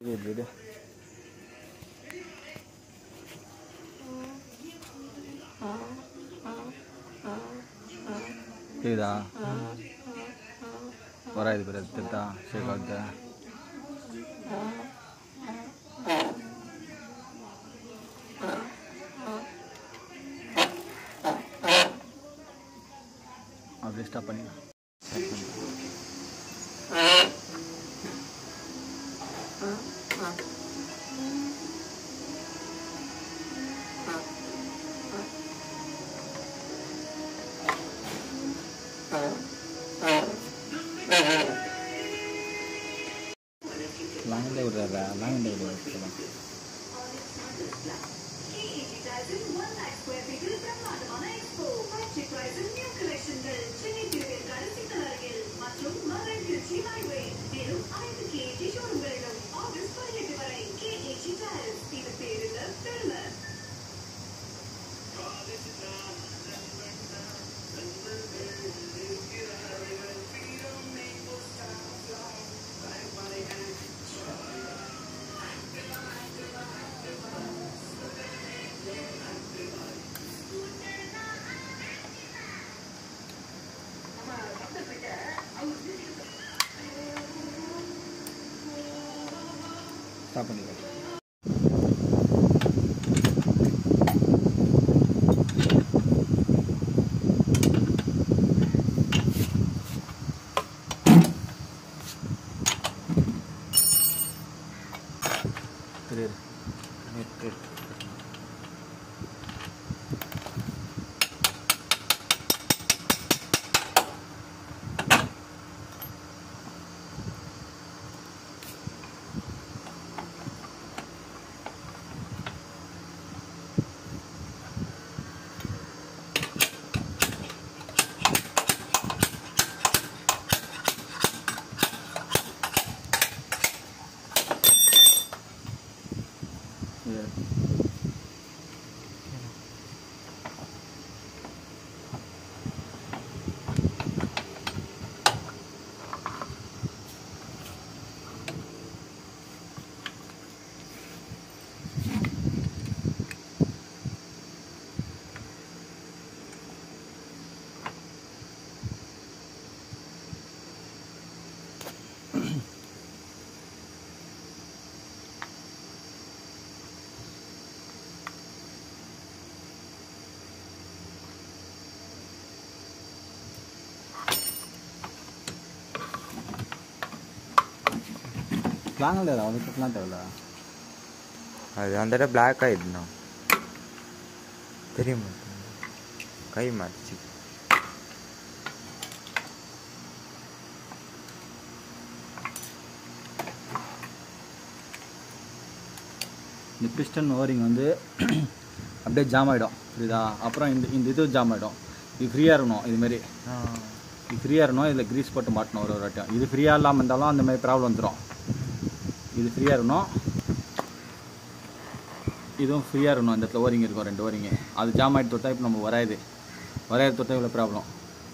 இது இது இதுதா வராது பிறகு திட்டா சரி பார்த்து அப்படியே ஸ்டாப் பண்ணிக்கலாம் லாங்கில் விடுறாரா லாங்கில் விடுறா ஸ்டாப் பண்ணிக்கலாம் தெரியுது இது லாங்கில் இல்லை அது கட்டலாம் தேவையில்ல அது அந்த இடம் பிளாக் ஆகிடுண்ணா தெரியுமா கை மாறிச்சு இந்த பிஸ்டன் ஓரிங் வந்து அப்படியே ஜாம் ஆகிடும் புரியுதா அப்புறம் இந்த இந்த இது ஜாம் ஆகிடும் இது ஃப்ரீயாக இருக்கணும் இதுமாரி இது ஃப்ரீயாக இருக்கணும் இதில் க்ரீஸ் போட்டு மாட்டணும் ஒரு ஒரு வாட்டியும் இது ஃப்ரீயாக இல்லாமல் இருந்தாலும் அந்த மாதிரி ப்ராப்ளம் வந்துடும் இது ஃப்ரீயாக இருக்கணும் இதுவும் ஃப்ரீயாக இருக்கணும் இந்த இடத்துல ஓரிங் இருக்கும் ரெண்டு ஓரிங்கு அது ஜாம் ஆகிட்டு தொட்டா இப்போ நம்ம வராது வராது தொட்டா இவ்வளோ ப்ராப்ளம்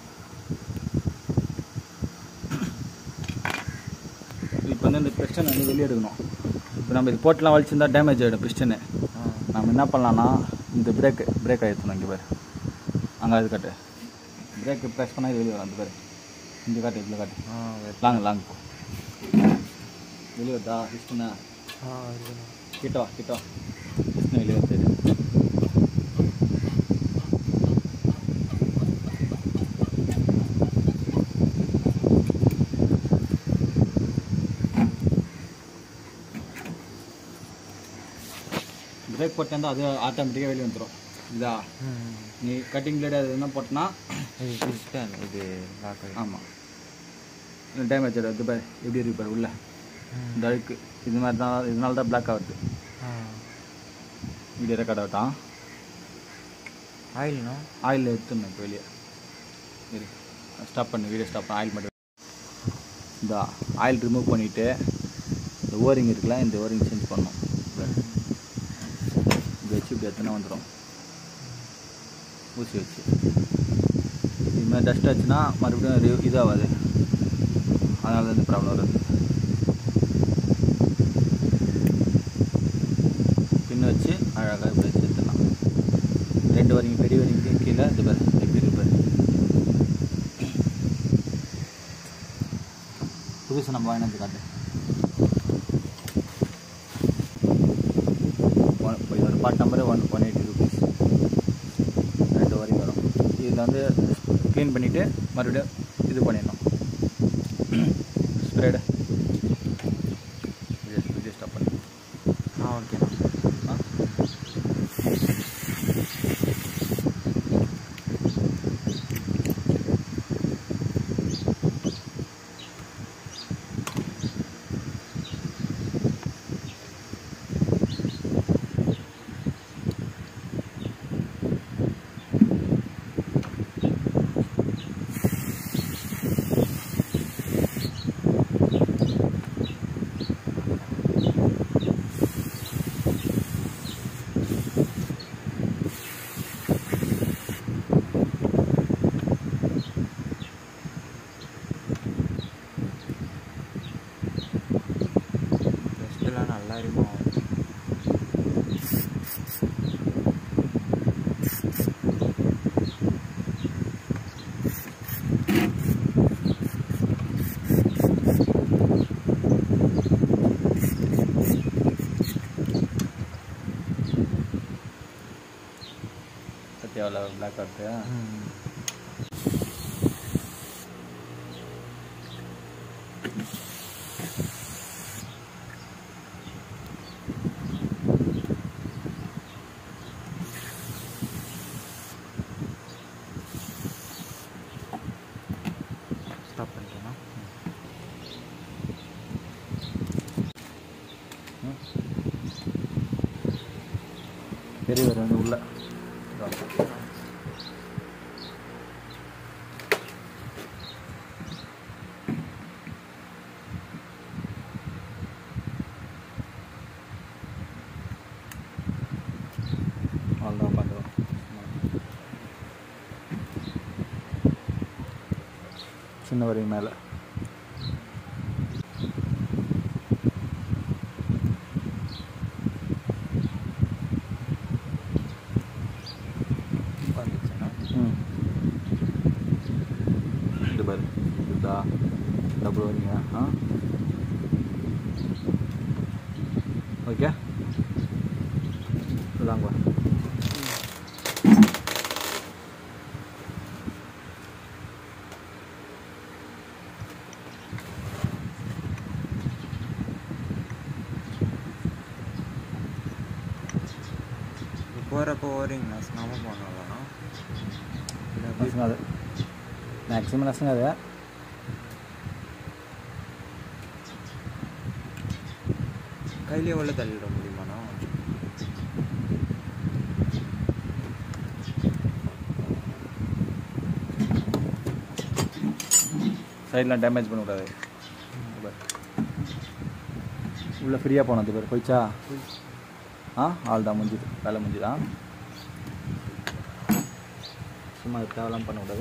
இப்போ வந்து இந்த பிஸ்டன் வந்து வெளியே எடுக்கணும் இப்போ நம்ம இது போட்டுலாம் வலிச்சிருந்தா டேமேஜ் ஆகிடும் பிஸ்டனு நம்ம என்ன பண்ணலாம்னா இந்த பிரேக்கு பிரேக் ஆகிடுத்தணும் இங்கே பாரு அங்கே அது காட்டு பிரேக்கு ப்ரெஸ் பண்ணால் இது வெளியே வரும் அந்த பாரு இங்கே காட்டு இதில் காட்டு லாங் லாங் போ வெளியே வருதா பிஸ்டனா கிட்ட வா கிட்ட வா பிஸ்டன் வெளியே வருது பிரேக் போட்டேன் அது ஆட்டோமேட்டிக்காக வெளியே வந்துடும் இதா நீ கட்டிங் பிளேட் அது என்ன போட்டனா இது பிஸ்டன் இது லாக் ஆகிடும் ஆமாம் டேமேஜ் ஆகிடும் இது பாரு எப்படி இருக்கு பாரு உள்ள இந்த அழுக்கு இது மாதிரி தான் இதனால தான் பிளாக் ஆகுது வீடியோ ரெக்கார்ட் ஆகட்டும் ஆயில்ண்ணா ஆயில் எடுத்துடணும் இப்போ வெளியே சரி ஸ்டாப் பண்ணு வீடியோ ஸ்டாப் பண்ணு ஆயில் மட்டும் இந்த ஆயில் ரிமூவ் பண்ணிவிட்டு இந்த ஓரிங் இருக்குல்ல இந்த ஓரிங் சேஞ்ச் பண்ணணும் இப்படி வச்சு இப்படி எத்தனை வந்துடும் ஊசி வச்சு இது மாதிரி டஸ்ட் ஆச்சுன்னா மறுபடியும் ரி- இதாகாது அதனால தான் இந்த ப்ராப்ளம் வருது வெடிவரிக்கு கீழே இது பாரு எப்படி இருக்கு பாரு புதுசு நம்ம வாங்கினது காட்டு ஒன் இப்போ இதோட part number one one eighty rupees ரெண்டு வரைக்கும் வரும் இதில் வந்து க்ளீன் பண்ணிவிட்டு மறுபடியும் இது பண்ணிடணும் ஸ்ப்ரேடு ஜஸ்ட் ஸ்டாப் பண்ணி ஆ ஓகேண்ணா ஆ டெஸ்ட்லாம் நல்லா இருக்கும் சத்யாவில் பிளாக் ஆர்ட்டு ம் ஸ்டாப் பண்ணிட்டேண்ணா பெரிய ஒரு வந்து உள்ள அவ்வளோதான் பண்ணுறோம் சின்ன வரைக்கும் மேலே வந்துச்சுண்ணா ம் இது பாரு இதா டபுள் வரீங்க ஆ ஓகே இதாங்க இப்போ போகிறப்போ ஓரிங் நசுக்காமல் போனாலும் இல்லை எப்படி நசுங்காது மேக்ஸிமம் நசுங்காது கையிலே உள்ள தள்ளிட முடியுமாண்ணா சைட்லாம் டேமேஜ் பண்ணக்கூடாது உள்ளே ஃப்ரீயாக போனது பேர் போயிச்சா ஆ ஆள் தான் முடிஞ்சுது வேலை முடிஞ்சுதா சும்மா இது தேவைலாம் பண்ணக்கூடாது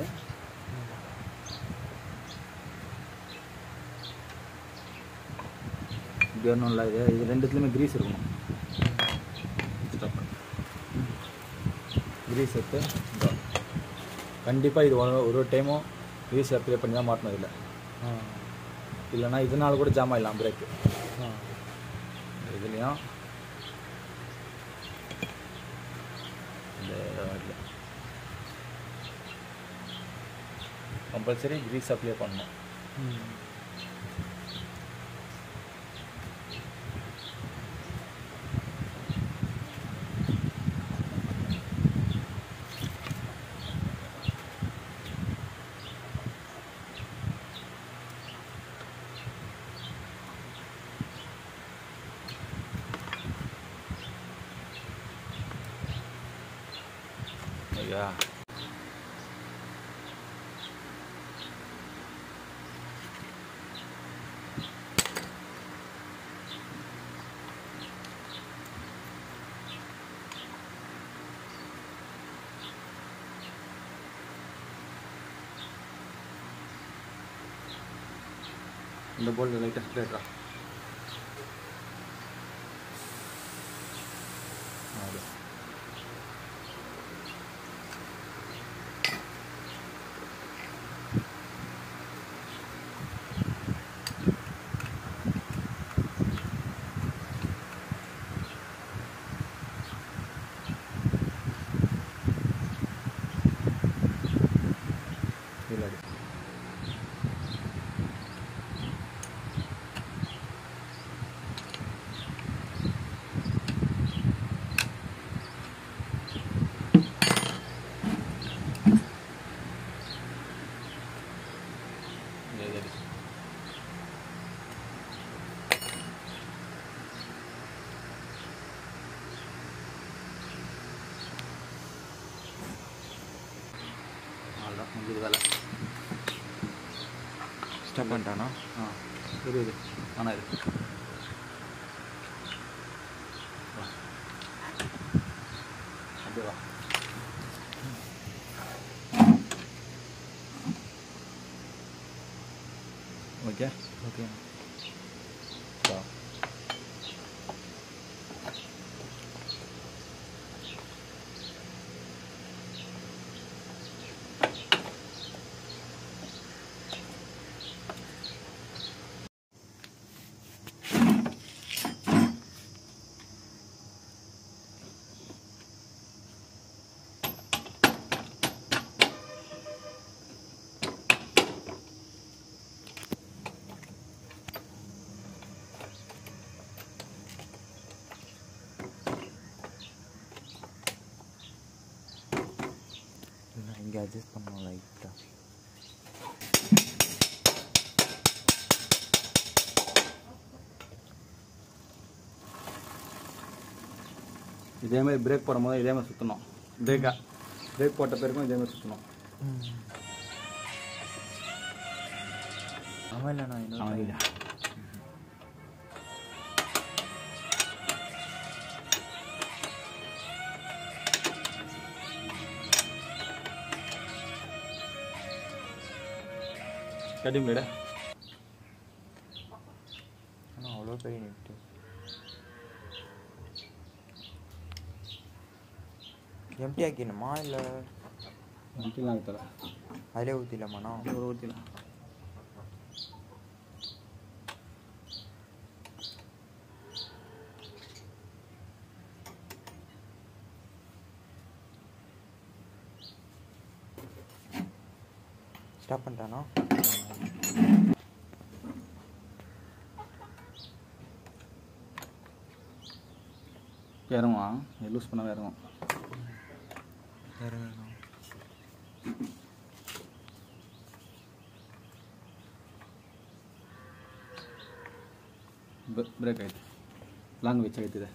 இப்படி ஒன்றும் இல்லை இது இது ரெண்டுத்துலேயுமே க்ரீஸ் இருக்கணும் க்ரீஸ் எடுத்து இதோ. கண்டிப்பாக இது ஒரு ஒரு டைமும் க்ரீஸ் அப்ளை பண்ணி தான் மாட்டணும் இதில் ஆ இல்லைன்னா இதனால கூட ஜாம் ஆகிடலாம் பிரேக்கு ஆ இதுலேயும் இந்த கம்பல்சரி க்ரீஸ் அப்ளை பண்ணணும் ம் ஐயா இந்த போல்டு லைட்டாக ஸ்ப்ளேட்ரா அது வேலை ஸ்டாப் பண்ணிட்டானா ஆ இரு இரு ஆனால் இரு வா. அப்படியே வா ஓகே ஓகே வா நான் இங்கே அட்ஜஸ்ட் பண்ணணும் லைட்டாக இதே மாதிரி பிரேக் போடும் போது இதே மாதிரி சுற்றணும் பிரேக்கா பிரேக் போட்ட பிறகும் இதே மாதிரி சுற்றணும் அவன் இல்லை நான் இன்னொரு அவன் பையன். இல்லை கட்டி முடியல ஆனால் அவ்வளோ பெரிய நெட்டு எம்டி ஆக்கிடணுமா இல்லை ஊற்றிலாம் தர அதிலே ஊற்றிடலாமாண்ணா ஒரு ஊற்றிலாம் ஸ்டாப் பண்ணிட்டானா இறங்குவான் லூஸ் பண்ணால் இறங்கும் இறங்கணும் ಬ್ರೇಕ್ ಆಯ್ತು ಲಾಂಗ್ ವೆಚ್ಚ ಆಯ್ತಿದೆ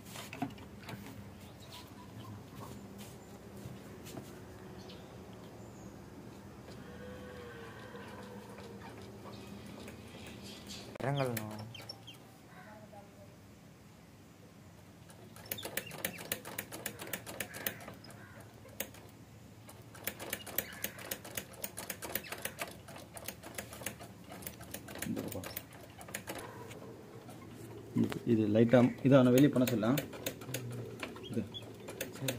இறங்கலண்ணா இந்த பக்கம். இது- இது லைட்டாக இதை அவனை வெளியே பண்ண சொல்லலாம் இது சரி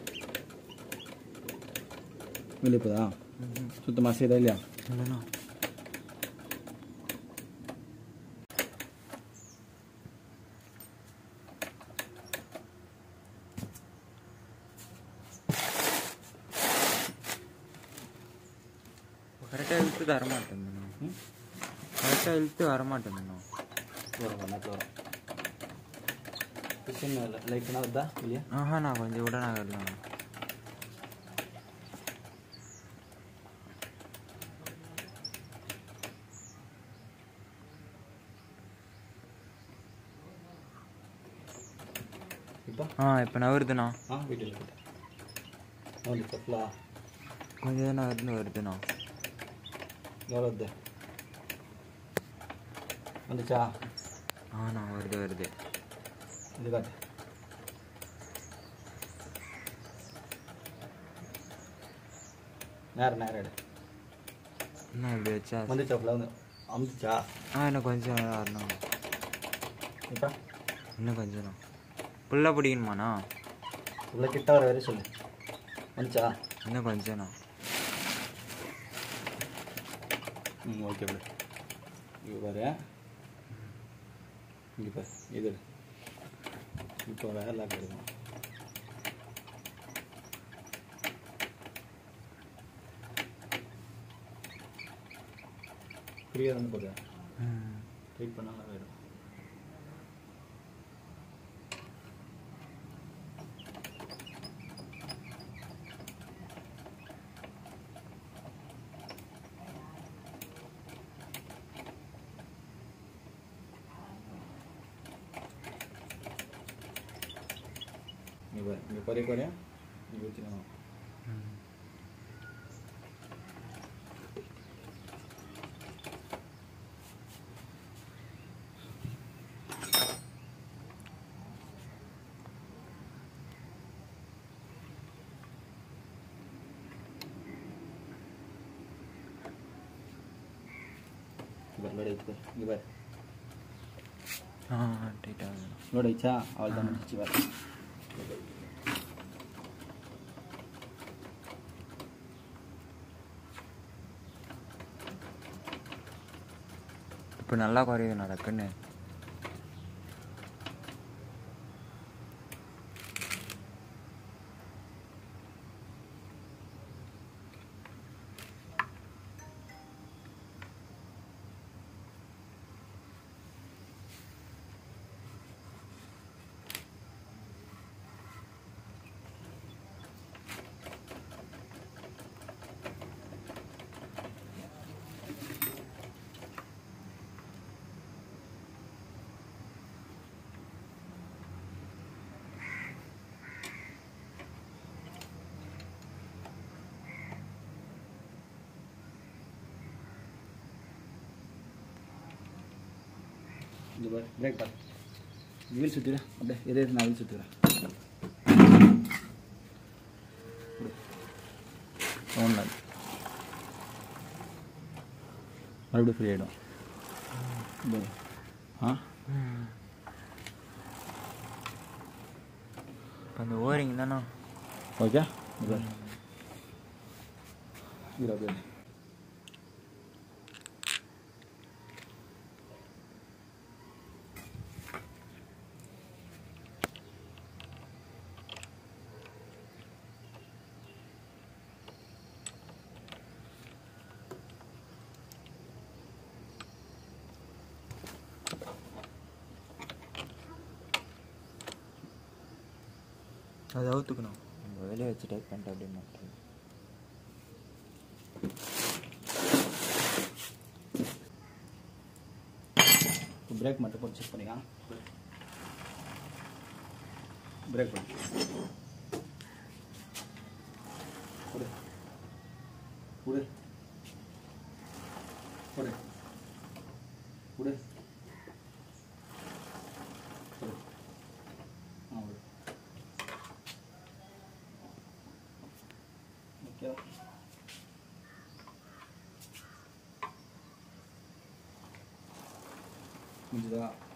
வெளியே போதா சுத்தமாக செய்தா இல்லையா இல்லைண்ணா கரெக்டாக இழுத்து வரமாட்டேங்கண்ணா ம் கரெக்டாக இழுத்து வரமாட்டேங்கண்ணா வரும் நேரத்தில் வரும் சின்ன லைட்னா வருதா இல்லையா ஆஹா நான் கொஞ்சம் கூட நான் வரலண்ணா இப்போ ஆ இப்போ நவருதுண்ணா ஆ வீட்டில் கிட்ட வந்து செஃப்லா கொஞ்சம் தான் நகர்ந்து வருதுண்ணா எவ்வளோ வருது வந்துச்சா ஆண்ணா வருது வருது இது காட்டு நேரம் நேரம் எடு இன்னும் இப்படி வச்சா வந்துச்சா ஃபுல்லாக வந்து அமுத்துச்சா ஆ இன்னும் கொஞ்சம் நேரம் வரணும் இப்போ இன்னும் கொஞ்சம் ஃபுல்லாக பிடிக்கணுமாண்ணா உள்ள கிட்ட வர வரையும் சொல்லு வந்துச்சா இன்னும் கொஞ்சம்ண்ணா ம் ஓகே ப்ரோ இங்கே பாரு இங்கே பாரு இது எடு. இப்போ வேறு லாக் எடுக்கணும் ஃப்ரீயாக தானே போகுது ம் வெயிட் பண்ணாலும் போயிடும் இங்கே பாரு இங்கே குறைய குறைய இங்கே ஊற்றினா ம் பாரு லோட் ஆயிடுச்சு பாரு இங்கே பாரு ஆ டைட் ஆகுது லோட் ஆயிடுச்சா அவள் தான் முடிச்சு பாரு இப்போ நல்லா குறையுது நடக்குன்னு இங்கே பாரு பிரேக் பாரு வீல் சுற்றிடு அப்படியே எதே நான் வீல் சுற்றுறேன் ஒன்று மறுபடியும் ஃப்ரீ ஆகிடும் ஆ இப்போ அந்த ஓரிங் தானே ஓகே இது பாரு இது அப்படியே அதை அவுத்துக்கணும் நம்ம வெளியே வச்சு டைப் பண்ணிட்டு அப்படியே மாட்டேன் இப்போ பிரேக் மட்டும் போட்டு செக் பண்ணிக்கலாம் பிரேக் பண்ணு கொடு கொடு கொடு கொடு கொடு ஆ கொடு ஓகே முடிஞ்சுதா